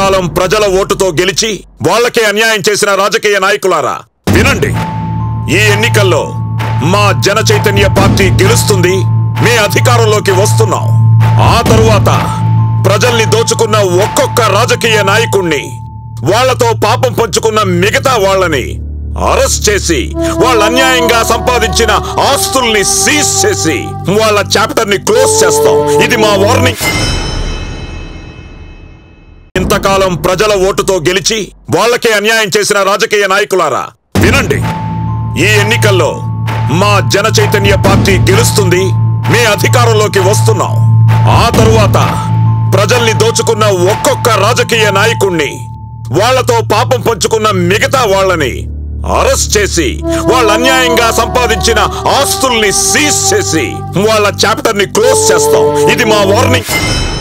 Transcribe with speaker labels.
Speaker 1: ఇంతకాలం ప్రజల ఓటుతో గెలిచి వాళ్ళకే అన్యాయం చేసిన రాజకీయ నాయకులారా వినండి ఈ ఎన్నికల్లో మా జన చైతన్య పార్టీ గెలుస్తుంది మీ అధికారంలోకి వస్తున్నాం ఆ తరువాత ప్రజల్ని దోచుకున్న ఒక్కొక్క రాజకీయ నాయకుణ్ణి వాళ్లతో పాపం పంచుకున్న మిగతా వాళ్ళని అరెస్ట్ చేసి వాళ్ళ అన్యాయంగా సంపాదించిన ఆస్తుల్ని సీజ్ చేసి వాళ్ళ చాప్టర్ ని క్లోజ్ చేస్తాం ఇది మా వార్నింగ్ ఇంతకాలం ప్రజల ఓటుతో గెలిచి వాళ్ళకే అన్యాయం చేసిన రాజకీయ నాయకులారా వినండి ఈ ఎన్నికల్లో మా జన చైతన్య పార్టీ గెలుస్తుంది మీ అధికారంలోకి వస్తున్నాం ఆ తరువాత ప్రజల్ని దోచుకున్న ఒక్కొక్క రాజకీయ నాయకుణ్ణి వాళ్లతో పాపం పంచుకున్న మిగతా వాళ్ళని అరెస్ట్ చేసి వాళ్ళ అన్యాయంగా సంపాదించిన ఆస్తుల్ని సీజ్ చేసి వాళ్ళ చాప్టర్ ని క్లోజ్ చేస్తాం ఇది మా వార్నింగ్